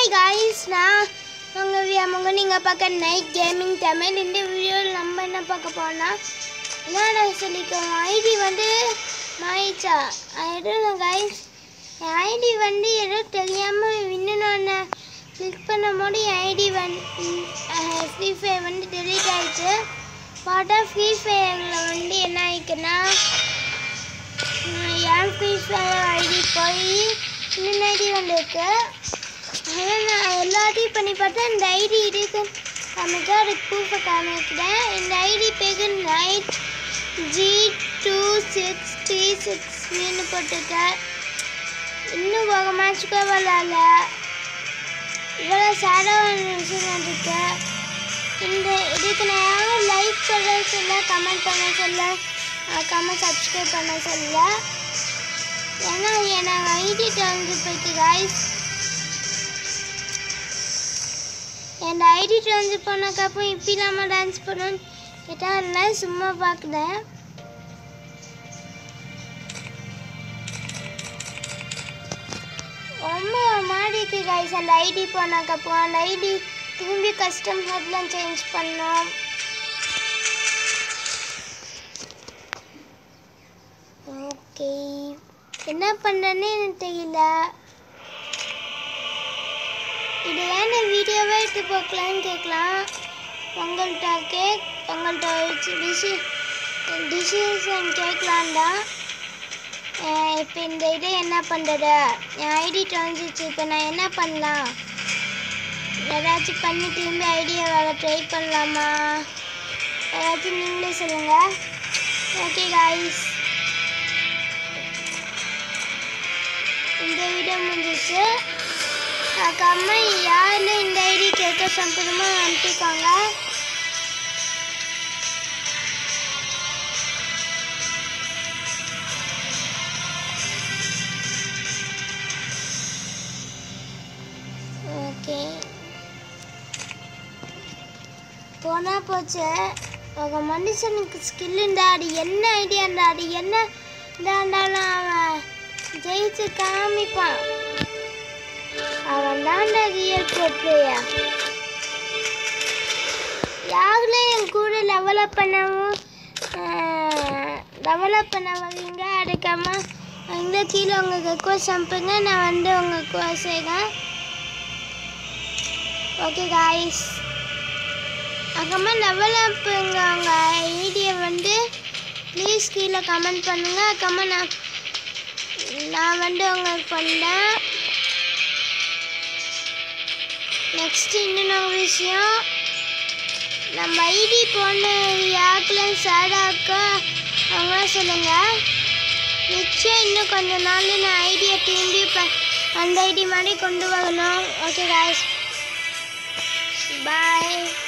hi guys நான் உங்கள் அவங்க நீங்கள் பார்க்க நைட் கேமிங் தமிழ் இந்த வீடியோவில் நம்ம என்ன பார்க்க போனா என்னடா சொல்லிக்கோங்க ஐடி வந்து மாயிச்சா ஆயிடும் காய்ஸ் என் ஐடி வந்து ஏதோ தெரியாமல் இன்னும் நான் கிளிக் பண்ணும் போது என் ஐடி வந்து ஃப்ரீ ஃபயர் வந்து டெலீட் ஆயிடுச்சு பார்த்தா ஃப்ரீ ஃபயரில் வந்து என்ன ஆயிடுக்குன்னா என் ஃப்ரீ ஃபயர் ஐடி போய் இன்னும் ஐடி வந்திருக்கு அதான் நான் எல்லாத்தையும் பண்ணி பார்த்தா இந்த ஐடி இருக்கு காமிக்க அதுக்கு ப்ரூஃபை காமிக்கிறேன் இந்த ஐடி பேரு night G two six three சிக்ஸ்னு போட்டிருக்கேன் இன்னும் ஒரு மேட்ச் கூட விளாட்ல இவ்வளோ சேடாக விஷயம் இருக்கு இந்த இதுக்கு நான் யாரும் லைக் பண்ண சொல்ல கமெண்ட் பண்ண சொல்ல கமெண்ட் சப்ஸ்கிரைப் பண்ண சொல்ல ஏன்னா எனக்கு ஐடி வந்து போயிட்டு காய்ஸ் என் ஐடி ட்ரான்ஸ்ஃபர் பண்ணக்கப்புறம் இப்போ இல்லாமல் டான்ஸ் பண்ணணும்னு கேட்டால் இல்லை சும்மா பார்க்குறேன் ரொம்ப மாறி இருக்கு கைஸ் அந்த ஐடி போனக்கப்புறம் அந்த ஐடி திரும்பி கஸ்டம் ஹெட்லாம் சேஞ்ச் பண்ணோம் ஓகே என்ன பண்ணுறேன்னு எனக்கு தெரியல இது ஏன் வீடியோவே எடுத்து பார்க்கலான்னு கேட்கலாம் உங்கள்கிட்ட கேக் உங்கள்கிட்ட டிசி டிசிஷன் கேட்கலான்டா இப்போ இந்த இதை என்ன பண்ணுறது என் ஐடி தொலைஞ்சிச்சு இப்போ நான் என்ன பண்ணலாம் ஏதாச்சும் பண்ணி திரும்பி ஐடியா வர ட்ரை பண்ணலாமா ஏதாச்சும் நீங்களே சொல்லுங்கள் ஓகே காய்ஸ் இந்த வீடியோ முடிஞ்சிச்சு அதுக்கம்மா யாருன்னு இந்த ஐடி கேட்க சம்பந்தமா அனுப்பிக்கோங்க ஓகே போனா போச்சு ஒரு மனுஷனுக்கு ஸ்கில் இருந்தா அது என்ன ஐடியா இருந்தா அது என்ன இருந்தாலும் அவன் ஜெயிச்சு காமிப்பான் அவன் தான் ரியல் ப்ரோ பிளேயர் யாருல என் கூட டெவலப் பண்ணவும் டெவலப் பண்ண வரீங்க அதுக்காம அங்கே கீழே உங்களுக்கு ரெக்வஸ்ட் அனுப்புங்க நான் வந்து உங்களுக்கு செய்கிறேன் ஓகே காய்ஸ் அப்புறமா டெவலப்புங்க அவங்க ஐடியை வந்து ப்ளீஸ் கீழே கமெண்ட் பண்ணுங்கள் அப்புறமா நான் நான் வந்து உங்களுக்கு பண்ணேன் நெக்ஸ்ட் இன்னொரு விஷயம் நம்ம ஐடி போன யாருக்கெல்லாம் சேடாக்க அவங்க சொல்லுங்க நிச்சயம் இன்னும் கொஞ்ச நாள் நான் ஐடியா திரும்பி ப- அந்த ஐடி மாதிரி கொண்டு வரணும் ஓகே காய்ஸ் பாய்